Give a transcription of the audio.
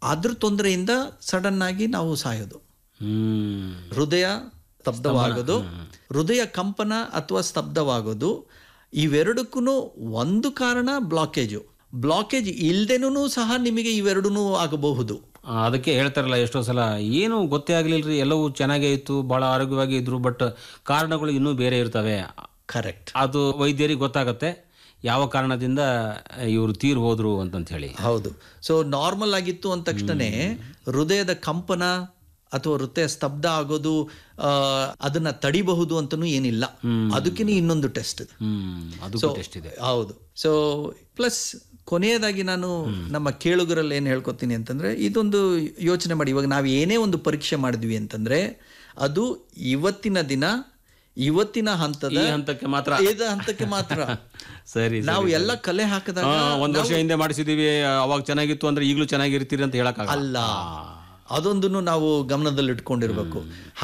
ಅದ್ರ ತೊಂದರೆಯಿಂದ ಸಡನ್ ಆಗಿ ನಾವು ಸಾಯೋದು ಹ್ಮ್ ಹೃದಯ ಸ್ತಬ್ಧವಾಗೋದು ಹೃದಯ ಕಂಪನ ಅಥವಾ ಸ್ತಬ್ಧವಾಗೋದು ಇವೆರಡಕ್ಕೂ ಒಂದು ಕಾರಣ ಬ್ಲಾಕೇಜು ಬ್ಲಾಕೇಜ್ ಇಲ್ದೇನೂ ಸಹ ನಿಮಗೆ ಇವೆರಡೂ ಆಗಬಹುದು ಆ, ಅದಕ್ಕೆ ಹೇಳ್ತಾರಲ್ಲ ಎಷ್ಟೋ ಸಲ ಏನು ಗೊತ್ತೇ ಆಗ್ಲಿಲ್ರಿ ಎಲ್ಲವೂ ಚೆನ್ನಾಗೇ ಇತ್ತು ಬಹಳ ಆರೋಗ್ಯವಾಗಿ ಇದ್ರು ಬಟ್ ಕಾರಣಗಳು ಇನ್ನೂ ಬೇರೆ ಇರ್ತವೆ ಕರೆಕ್ಟ್ ಅದು ವೈದ್ಯರಿಗೆ ಗೊತ್ತಾಗತ್ತೆ ಯಾವ ಕಾರಣದಿಂದ ಇವರು ತೀರ್ ಹೋದ್ರು ಅಂತಂತ ಹೇಳಿ ಹೌದು ಸೊ ನಾರ್ಮಲ್ ಆಗಿತ್ತು ಅಂದ ತಕ್ಷಣನೇ ಹೃದಯದ ಕಂಪನ ಅಥವಾ ಹೃದಯ ಸ್ತಬ್ಧ ಆಗೋದು ಆ, ಅದನ್ನ ತಡಿಬಹುದು ಅಂತನೂ ಏನಿಲ್ಲ ಅದಕ್ಕಿನ ಇನ್ನೊಂದು ಟೆಸ್ಟ್ ಹ್ಮ್ ಅದು ಟೆಸ್ಟ್ ಇದೆ ಹೌದು ಸೊ ಪ್ಲಸ್ ಕೊನೆಯದಾಗಿ ನಾನು ನಮ್ಮ ಕೇಳುಗರಲ್ಲಿ ಏನು ಹೇಳ್ಕೊತೀನಿ ಅಂತಂದ್ರೆ ಇದೊಂದು ಯೋಚನೆ ಮಾಡಿ ಇವಾಗ ನಾವು ಏನೇ ಒಂದು ಪರೀಕ್ಷೆ ಮಾಡಿದ್ವಿ ಅಂತಂದ್ರೆ ಅದು ಇವತ್ತಿನ ದಿನ ಇವತ್ತಿನ ಹಂತದ ಈ ಹಂತಕ್ಕೆ ಮಾತ್ರ ಇದ ಹಂತಕ್ಕೆ ಮಾತ್ರ ಸರಿ ನಾವು ಎಲ್ಲ ಕಲೆ ಹಾಕಿದಾಗ ಆ, ಒಂದ್ ವರ್ಷ ಹಿಂದೆ ಮಾಡಿಸಿದೀವಿ ಅವಾಗ ಚೆನ್ನಾಗಿತ್ತು ಅಂದ್ರೆ ಈಗಲೂ ಚೆನ್ನಾಗಿರ್ತೀರಿ ಅಂತ ಹೇಳಕ್ ಅಲ್ಲ ಅದೊಂದನ್ನು ನಾವು ಗಮನದಲ್ಲಿ ಇಟ್ಕೊಂಡಿರ್ಬೇಕು